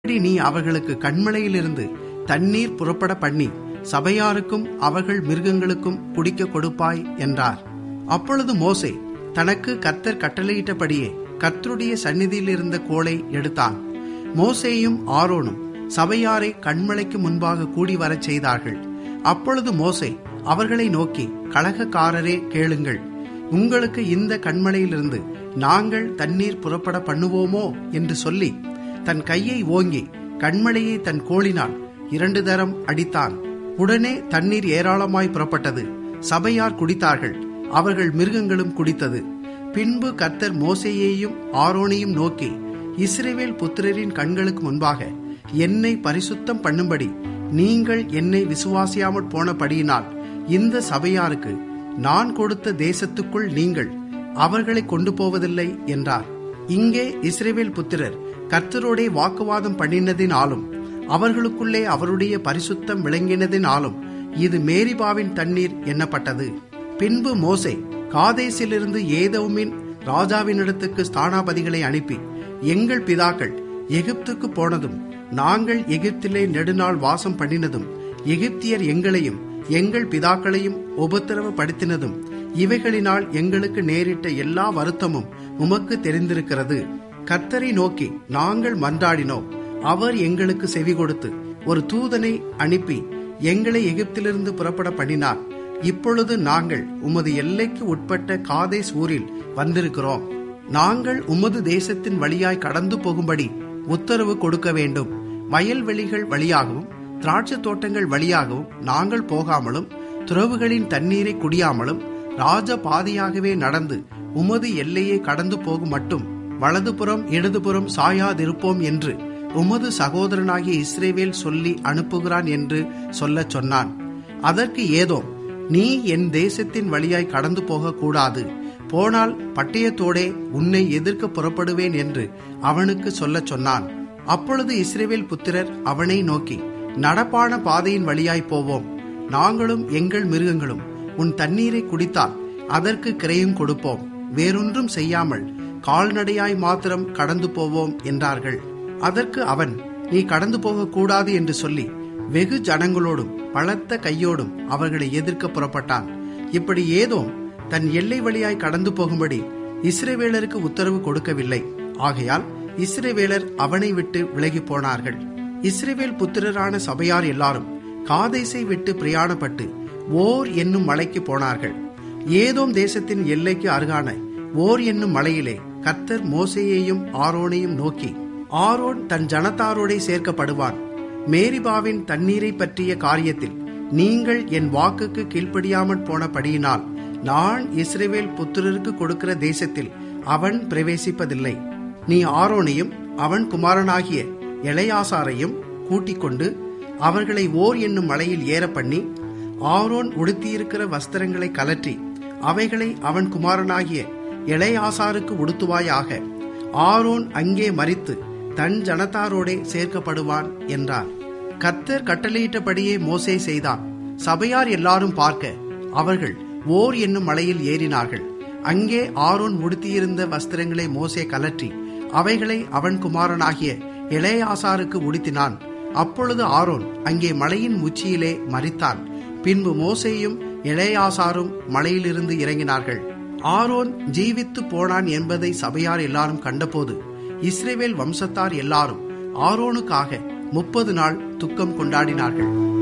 நீ அவர்களுக்கு கண்மலையிலிருந்து தண்ணீர் புறப்பட பண்ணி சபையாருக்கும் அவர்கள் மிருகங்களுக்கும் குடிக்க கொடுப்பாய் என்றார் அப்பொழுது மோசே தனக்கு கர்த்தர் கட்டளையிட்டபடியே கர்த்தருடைய சந்நிதியில் இருந்த கோலை எடுத்தான் மோசேயும் ஆரோனும் சபையாரை கண்மலைக்கு முன்பாக கூடி வரச் செய்தார்கள் அப்பொழுது மோசே அவர்களை நோக்கி கலகக்காரரே கேளுங்கள் உங்களுக்கு இந்த கண்மலையிலிருந்து நாங்கள் தண்ணீர் புறப்பட பண்ணுவோமோ என்று சொல்லி தன் கையை ஓங்கி கண்மலையை தன் கோலினால் இரண்டு தரம் அடித்தான் உடனே தண்ணீர் ஏராளமாய் புறப்பட்டது சபையார் குடித்தார்கள் அவர்கள் மிருகங்களும் குடித்தது பின்பு கர்த்தர் மோசேயையும் ஆரோனையும் நோக்கி இஸ்ரேவேல் புத்திரரின் கண்களுக்கு முன்பாக என்னை பரிசுத்தம் பண்ணும்படி நீங்கள் என்னை விசுவாசியாமற் போனபடியினால் இந்த சபையாருக்கு நான் கொடுத்த தேசத்துக்குள் நீங்கள் அவர்களை கொண்டு போவதில்லை என்றார் இங்கே இஸ்ரேவேல் புத்திரர் கர்த்தரோடே வாக்குவாதம் பண்ணினதினாலும் அவர்களுக்குள்ளே அவருடைய பரிசுத்தம் விளங்கினதினாலும் இது மேரிபாவின் தண்ணீர் எண்ணப்பட்டது பின்பு மோசே காதேசிலிருந்து ஏதோமின் ராஜாவினிடத்துக்கு ஸ்தானாபதிகளை அனுப்பி எங்கள் பிதாக்கள் எகிப்துக்கு போனதும் நாங்கள் எகிப்திலே நெடுநாள் வாசம் பண்ணினதும் எகிப்தியர் எங்களையும் எங்கள் பிதாக்களையும் உபத்திரவப்படுத்தினதும் இவைகளினால் எங்களுக்கு நேரிட்ட எல்லா வருத்தமும் உமக்கு தெரிந்திருக்கிறது கர்த்தரை நோக்கி நாங்கள் மன்றாடினோம் அவர் எங்களுக்கு செவி கொடுத்து ஒரு தூதனை அனுப்பி எங்களை எகிப்திலிருந்து புறப்பட பண்ணினார் இப்பொழுது நாங்கள் உமது எல்லைக்கு உட்பட்ட காதேஸ் ஊரில் வந்திருக்கிறோம் நாங்கள் உமது தேசத்தின் வழியாய் கடந்து போகும்படி உத்தரவு கொடுக்க வேண்டும் வயல்வெளிகள் வழியாகவும் திராட்சை தோட்டங்கள் வழியாகவும் நாங்கள் போகாமலும் துறவுகளின் தண்ணீரை குடியாமலும் ராஜ பாதையாகவே நடந்து உமது எல்லையை கடந்து போகும் மட்டும் வலதுபுறம் இடதுபுறம் சாயாதிருப்போம் என்று உமது சகோதரனாகிய இஸ்ரேவேல் சொல்லி அனுப்புகிறான் என்று சொல்லச் சொன்னான் அதற்கு ஏதோ நீ என் தேசத்தின் வழியாய் கடந்து போக கூடாது போனால் பட்டயத்தோடே உன்னை எதிர்க்க புறப்படுவேன் என்று அவனுக்கு சொல்லச் சொன்னான் அப்பொழுது இஸ்ரேவேல் புத்திரர் அவனை நோக்கி நடப்பான பாதையின் வழியாய் போவோம் நாங்களும் எங்கள் மிருகங்களும் உன் தண்ணீரை குடித்தால் அதற்கு கிரையும் கொடுப்போம் வேறொன்றும் செய்யாமல் கால்நடையாய் மாத்திரம் கடந்து போவோம் என்றார்கள் அதற்கு அவன் நீ கடந்து போக கூடாது என்று சொல்லி வெகு ஜனங்களோடும் பலத்த கையோடும் அவர்களை எதிர்க்க புறப்பட்டான் இப்படி ஏதோ தன் எல்லை வழியாய் கடந்து போகும்படி இஸ்ரேவேலருக்கு உத்தரவு கொடுக்கவில்லை ஆகையால் இஸ்ரேவேலர் அவனை விட்டு விலகி போனார்கள் இஸ்ரேவேல் புத்திரரான சபையார் எல்லாரும் காதேசை விட்டு பிரயாணப்பட்டு ஓர் என்னும் மலைக்கு போனார்கள் ஏதோம் தேசத்தின் எல்லைக்கு அருகான ஓர் என்னும் மலையிலே கர்த்தர் மோசேயையும் ஆரோனையும் நோக்கி ஆரோன் தன் ஜனத்தாரோடே சேர்க்கப்படுவான் மேரிபாவின் தண்ணீரை பற்றிய காரியத்தில் நீங்கள் என் வாக்குக்கு கீழ்ப்படியாமற் போனபடியினால் நான் இஸ்ரேவேல் புத்திரருக்கு கொடுக்கிற தேசத்தில் அவன் பிரவேசிப்பதில்லை நீ ஆரோனையும் அவன் குமாரனாகிய எளையாசாரையும் கூட்டிக் கொண்டு அவர்களை ஓர் என்னும் மலையில் ஏற பண்ணி ஆரோன் உடுத்தியிருக்கிற வஸ்திரங்களை கலற்றி அவைகளை அவன் குமாரனாகிய எளையாசாருக்கு உடுத்துவாயாக ஆரோன் அங்கே மறித்து தன் ஜனத்தாரோடே சேர்க்கப்படுவான் என்றார் கர்த்தர் கட்டளையிட்டபடியே மோசே செய்தான் சபையார் எல்லாரும் பார்க்க அவர்கள் ஓர் என்னும் மலையில் ஏறினார்கள் அங்கே ஆரோன் உடுத்தியிருந்த வஸ்திரங்களை மோசே கலற்றி அவைகளை அவன் குமாரனாகிய இளையாசாருக்கு உடுத்தினான் அப்பொழுது ஆரோன் அங்கே மலையின் உச்சியிலே மறித்தான் பின்பு மோசேயும் இளையாசாரும் மலையிலிருந்து இறங்கினார்கள் ஆரோன் ஜீவித்து போனான் என்பதை சபையார் எல்லாரும் கண்டபோது இஸ்ரேவேல் வம்சத்தார் எல்லாரும் ஆரோனுக்காக முப்பது நாள் துக்கம் கொண்டாடினார்கள்